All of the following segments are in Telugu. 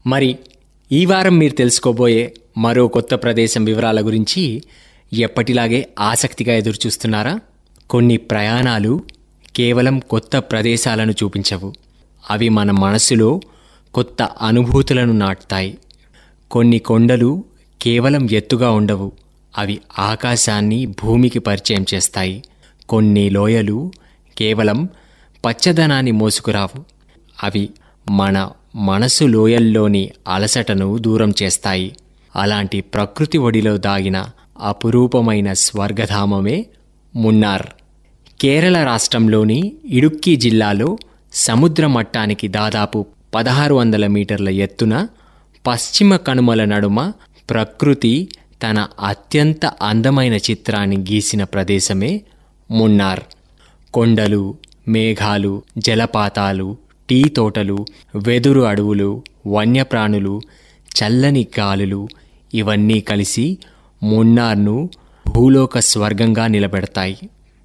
మరి ఈ వారం మీరు తెలుసుకోబోయే మరో కొత్త ప్రదేశం వివరాల గురించి ఎప్పటిలాగే ఆసక్తిగా ఎదురుచూస్తున్నారా కొన్ని ప్రయాణాలు కేవలం కొత్త ప్రదేశాలను చూపించవు అవి మన మనసులో కొత్త అనుభూతులను నాటుతాయి కొన్ని కొండలు కేవలం ఎత్తుగా ఉండవు అవి ఆకాశాన్ని భూమికి పరిచయం చేస్తాయి కొన్ని లోయలు కేవలం పచ్చదనాన్ని మోసుకురావు అవి మన మనసు లోయల్లోని అలసటను దూరం చేస్తాయి అలాంటి ప్రకృతి ఒడిలో దాగిన అపురూపమైన స్వర్గధామమే మున్నార్ కేరళ రాష్ట్రంలోని ఇడుక్కి జిల్లాలో సముద్ర మట్టానికి దాదాపు పదహారు వందల మీటర్ల ఎత్తున పశ్చిమ కనుమల నడుమ ప్రకృతి తన అత్యంత అందమైన చిత్రాన్ని గీసిన ప్రదేశమే మున్నార్ కొండలు మేఘాలు జలపాతాలు టీ తోటలు వెదురు అడవులు వన్యప్రాణులు చల్లని గాలులు ఇవన్నీ కలిసి మున్నార్ను భూలోక స్వర్గంగా నిలబెడతాయి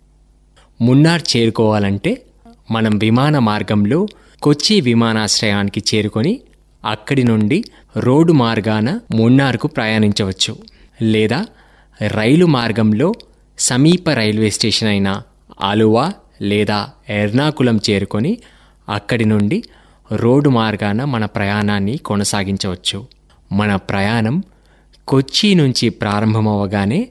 మున్నార్ చేరుకోవాలంటే మనం విమాన మార్గంలో కొచ్చి విమానాశ్రయానికి చేరుకొని అక్కడి నుండి రోడ్డు మార్గాన మున్నార్కు ప్రయాణించవచ్చు లేదా రైలు మార్గంలో సమీప రైల్వే స్టేషన్ అయిన ఆలువా లేదా ఎర్నాకులం చేరుకొని అక్కడి నుండి రోడ్డు మార్గాన మన ప్రయాణాన్ని కొనసాగించవచ్చు మన ప్రయాణం కొచ్చి నుంచి ప్రారంభమవగానే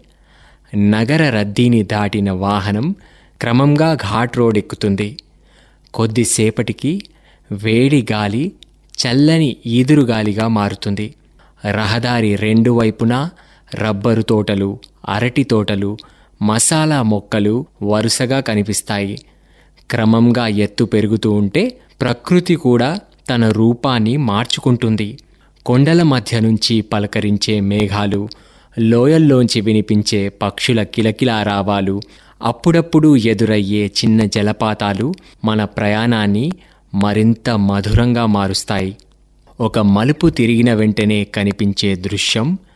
నగర రద్దీని దాటిన వాహనం క్రమంగా ఘాట్ రోడ్ ఎక్కుతుంది కొద్దిసేపటికి వేడి గాలి చల్లని ఈదురు గాలిగా మారుతుంది రహదారి రెండు వైపులా రబ్బరు తోటలు అరటి తోటలు మసాలా మొక్కలు వరుసగా కనిపిస్తాయి క్రమంగా ఎత్తు పెరుగుతూ ఉంటే ప్రకృతి కూడా తన రూపాన్ని మార్చుకుంటుంది కొండల మధ్య నుంచి పలకరించే మేఘాలు లోయల్లోంచి వినిపించే పక్షుల కిలకిలారావాలు అప్పుడప్పుడు ఎదురయ్యే చిన్న జలపాతాలు మన ప్రయాణాన్ని మరింత మధురంగా మారుస్తాయి ఒక మలుపు తిరిగిన వెంటనే కనిపించే దృశ్యం